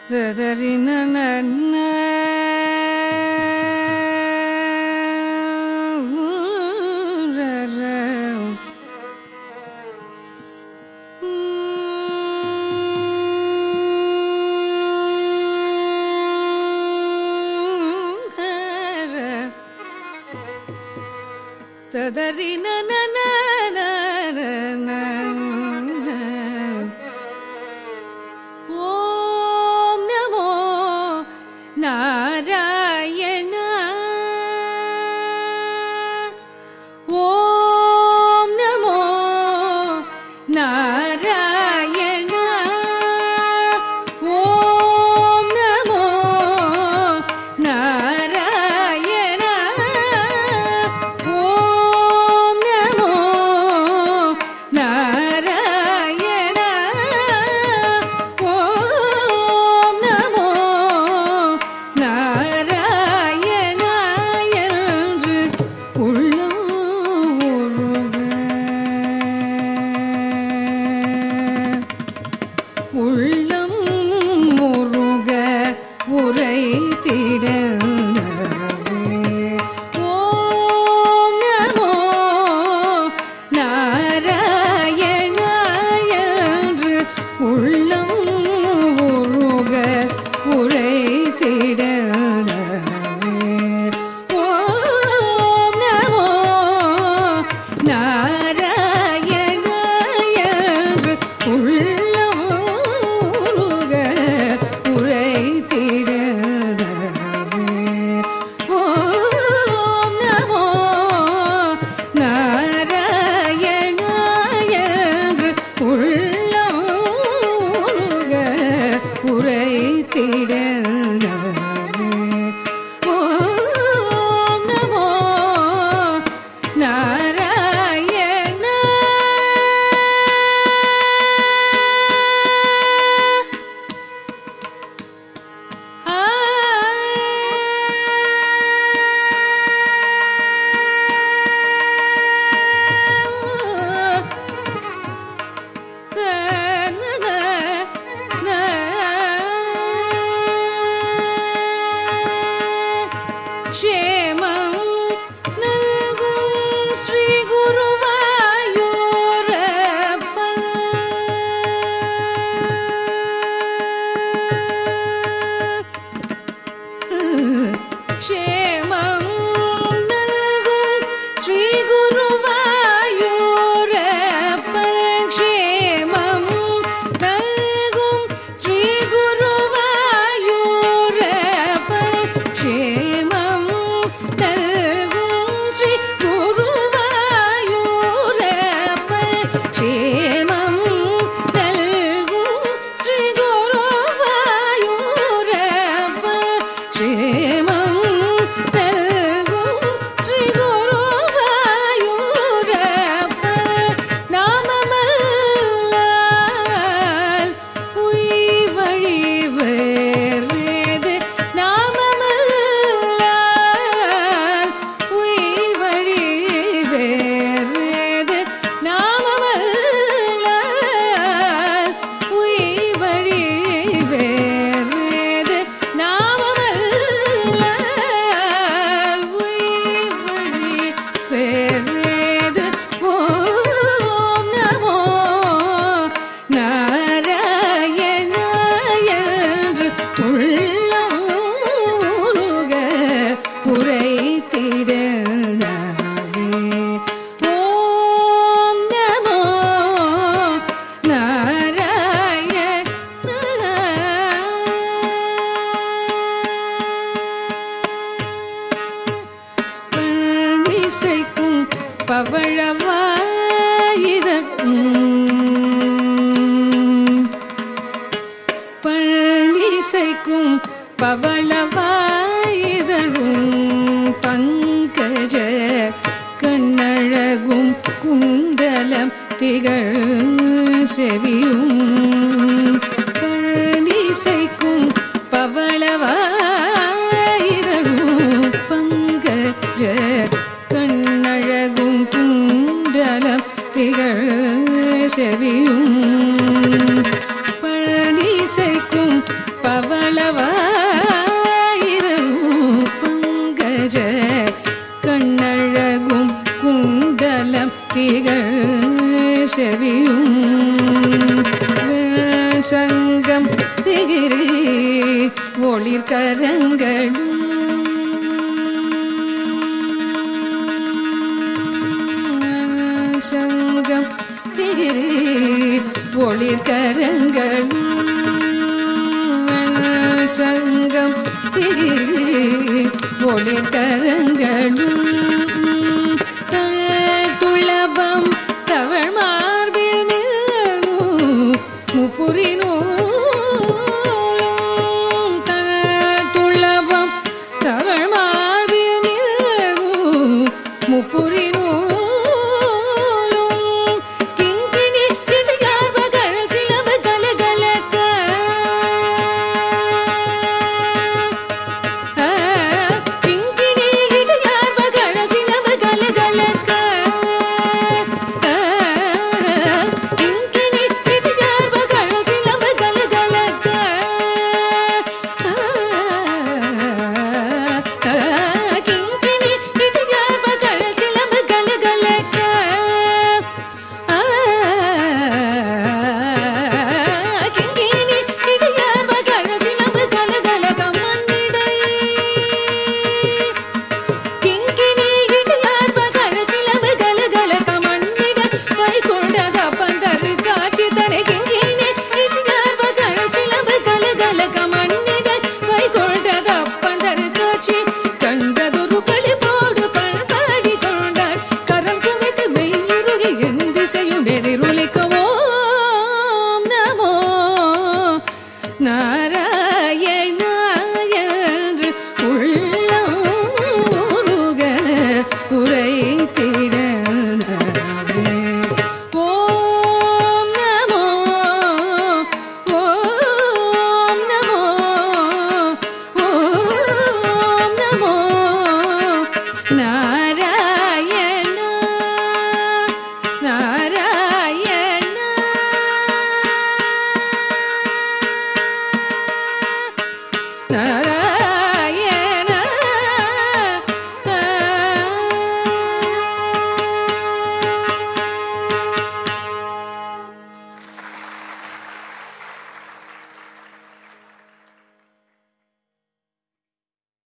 ததறின நன்ன ததறின ஓம் நமோ நாராயண ஓம் நமோ நாராயண ஓம் நமோ நாராயண ஓம் நமோ நாராயண ஓம் நமோ நாராயண என்று உள்ளம் உருக உள்ளம் முருக உரை ஓம் நமோ நாராயண என்று உள்ளம் உருக உரை ஓம் நமோ நாராயண என்று உள்ளம் உருக உரைத்திடவே ஓம் நமோ நாராயண என்று உள்ளம் உருக உரைத்திடவே ஓம் நமோ நாராயண ക്ഷേമം നൽകും ശ്രീ ഗുരുവായൂരപ്പൻ ക്ഷേമം നൽകും ശ്രീ ഗുരുവായൂരപ്പൻ ക്ഷേമം നൽകും ശ്രീ ഗുരുവായൂരപ്പൻ ക്ഷേമം നൽകും ശ്രീ ഗുരുവായൂരപ്പൻ ക്ഷേമം നൽകും ശ്രീ ഗുരുവായൂരപ്പൻ ക്ഷേമം നൽകും ശ്രീ ഗുരുവായൂരപ്പൻ നാമമല്ലാൽ ഉയ്വഴി വേറേത് നാമമല്ലാൽ ഉയ്വഴി വേറേത് നാമമല്ലാൽ ഉയ്വഴി വേറേത് നാമമല്ലാൽ ഉയ്വഴി വേറേത് ഓം നമോ நாராயண என்று உள்ளம் உருக உரைத்திடவே ஓம் நமோ நாராயண பழனிசைக்கும் பவழவாயுதம் பழனிசைக்கும் பவளவாயுதழும் பங்கஜ கண்ணழகும் குண்டலம் திகழ் செவியும் பழனிசைக்கும் பவளவாயுதழும் பங்கஜ கண்ணழகும் குண்டலம் திகழ் செவியும் பழனிசைக்கும் பவள திகழ் செவியும் வெண் சங்கம் திகிரி ஒளிர்கரங்களும் சங்கம் திகிரி ஒளிர்கரங்களும் சங்கம் திகிரி ஒளிர்கரங்களும் துளபம் தவழ் மார்பில் நிழலும் முப்புரி நூலும் துளபம் தவழ் மார்பில் நிழலும் முப்புரி நூலும் கிங்கிணி இடையார் மகள் சிலம்பு கலகலக்க கிங்கிணி இடையார் மகள் சிலம்பு கலகலக்க கிங்கிணி இடையார் மகள் சிலம்பு கலகலக்க கிங்கிணி இடையார் மகள் சிலம்பு கலகலக்க கிங்கிணி இடையார் மகள் சிலம்பு கலகலக்க மண்ணிடை கிங்கிணி இடையார் மகள் சிலம்பு கலகலக்க மண்ணிட வைகுண்டத பந்தரு காட்சி தரை கிங்கிணி இடையார் மகள் சிலம்பு கலகலக்க மண்ணிட வைகுண்டத பந்தரு காட்சி கண்டதொரு களிப்போடு பண்பாடி கொண்டாள் கரம் குவித்து மெய்யுருகி என் திசையும் எதிரொலிக்கும்